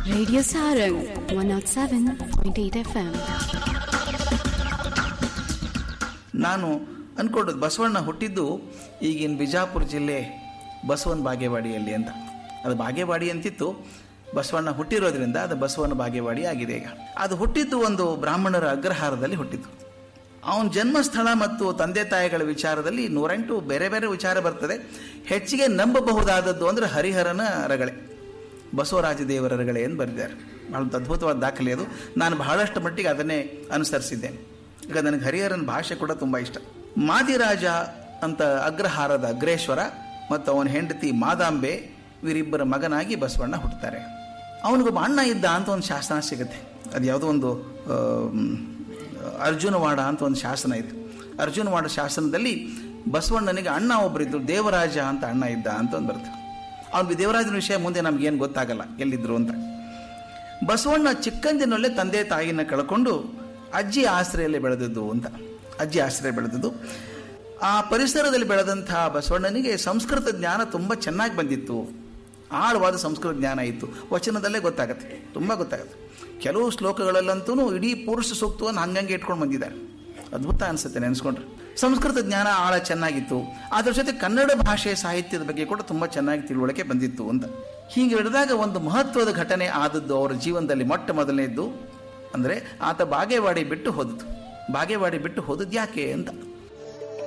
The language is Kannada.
Radio Sarang 107.8 FM. ನಾನು ಅನ್ಕೊಂಡದ್ದು ಬಸವಣ್ಣ ಹುಟ್ಟಿದ್ದು ಈಗಿನ ಬಿಜಾಪುರ ಜಿಲ್ಲೆ ಬಸವನ ಬಾಗೇವಾಡಿಯಲ್ಲಿ ಅಂತ ಅದು ಬಾಗೇವಾಡಿ ಅಂತಿತ್ತು ಬಸವಣ್ಣ ಹುಟ್ಟಿರೋದ್ರಿಂದ ಅದು ಬಸವನ ಬಾಗೇವಾಡಿ ಆಗಿದೆ ಈಗ ಅದು ಹುಟ್ಟಿದ್ದು ಒಂದು ಬ್ರಾಹ್ಮಣರ ಅಗ್ರಹಾರದಲ್ಲಿ ಹುಟ್ಟಿದ್ದು ಅವನ ಜನ್ಮಸ್ಥಳ ಮತ್ತು ತಂದೆ ತಾಯಿಗಳ ವಿಚಾರದಲ್ಲಿ ನೂರೆಂಟು ಬೇರೆ ಬೇರೆ ವಿಚಾರ ಬರ್ತದೆ ಹೆಚ್ಚಿಗೆ ನಂಬಬಹುದಾದದ್ದು ಅಂದರೆ ಹರಿಹರನ ರಗಳೆ ಬಸವರಾಜ ದೇವರ ರಗಳೆ ಎಂದು ಬರೆದಿದ್ದಾರೆ ಬಹಳ ಅದ್ಭುತವಾದ ದಾಖಲೆ ಅದು ನಾನು ಬಹಳಷ್ಟು ಮಟ್ಟಿಗೆ ಅದನ್ನೇ ಅನುಸರಿಸಿದ್ದೇನೆ ಈಗ ನನಗೆ ಹರಿಹರನ ಭಾಷೆ ಕೂಡ ತುಂಬ ಇಷ್ಟ ಮಾದಿರಾಜ ಅಂತ ಅಗ್ರಹಾರದ ಅಗ್ರೇಶ್ವರ ಮತ್ತು ಅವನ ಹೆಂಡತಿ ಮಾದಾಂಬೆ ಇವರಿಬ್ಬರ ಮಗನಾಗಿ ಬಸವಣ್ಣ ಹುಟ್ಟುತ್ತಾರೆ ಅವನಿಗೊಬ್ಬ ಅಣ್ಣ ಇದ್ದ ಅಂತ ಒಂದು ಶಾಸನ ಸಿಗುತ್ತೆ ಅದು ಯಾವುದೋ ಒಂದು ಆ, ಮ್, ಅರ್ಜುನವಾಡ ಅಂತ ಒಂದು ಶಾಸನ ಇದೆ ಅರ್ಜುನವಾಡ ಶಾಸನದಲ್ಲಿ ಬಸವಣ್ಣನಿಗೆ ಅಣ್ಣ ಒಬ್ಬರಿದ್ರು ದೇವರಾಜ ಅಂತ ಅಣ್ಣ ಇದ್ದ ಅಂತ ಒಂದು ಬರುತ್ತೆ ಅವ್ನಿಗೆ ದೇವರಾಜನ ವಿಷಯ ಮುಂದೆ ನಮಗೇನು ಗೊತ್ತಾಗಲ್ಲ ಎಲ್ಲಿದ್ರು ಅಂತ ಬಸವಣ್ಣ ಚಿಕ್ಕಂದಿನಲ್ಲೇ ತಂದೆ ತಾಯಿನ ಕಳ್ಕೊಂಡು ಅಜ್ಜಿ ಆಶ್ರಯಲ್ಲಿ ಬೆಳೆದದ್ದು ಅಂತ ಅಜ್ಜಿ ಆಶ್ರಯ ಬೆಳೆದದ್ದು ಆ ಪರಿಸರದಲ್ಲಿ ಬೆಳೆದಂತಹ ಬಸವಣ್ಣನಿಗೆ ಸಂಸ್ಕೃತ ಜ್ಞಾನ ತುಂಬ ಚೆನ್ನಾಗಿ ಬಂದಿತ್ತು ಆಳವಾದ ಸಂಸ್ಕೃತ ಜ್ಞಾನ ಇತ್ತು ವಚನದಲ್ಲೇ ಗೊತ್ತಾಗತ್ತೆ ತುಂಬ ಗೊತ್ತಾಗತ್ತೆ ಕೆಲವು ಶ್ಲೋಕಗಳಲ್ಲಂತೂ ಇಡೀ ಪುರುಷ ಸೂಕ್ತವನ್ನು ಹಂಗಂಗೆ ಇಟ್ಕೊಂಡು ಬಂದಿದ್ದಾರೆ ಅದ್ಭುತ ಅನಿಸುತ್ತೆ ನೆನೆಸ್ಕೊಂಡ್ರೆ ಸಂಸ್ಕೃತ ಜ್ಞಾನ ಆಳ ಚೆನ್ನಾಗಿತ್ತು ಅದರ ಜೊತೆ ಕನ್ನಡ ಭಾಷೆ ಸಾಹಿತ್ಯದ ಬಗ್ಗೆ ಕೂಡ ತುಂಬ ಚೆನ್ನಾಗಿ ತಿಳುವಳಿಕೆ ಬಂದಿತ್ತು ಅಂತ ಹೀಗೆ ಹಿಡಿದಾಗ ಒಂದು ಮಹತ್ವದ ಘಟನೆ ಆದದ್ದು ಅವರ ಜೀವನದಲ್ಲಿ ಮೊಟ್ಟ ಮೊದಲನೇದ್ದು ಅಂದರೆ ಆತ ಬಾಗೇವಾಡಿ ಬಿಟ್ಟು ಹೋದದ್ದು ಬಾಗೇವಾಡಿ ಬಿಟ್ಟು ಹೋದದ್ದು ಯಾಕೆ ಅಂತ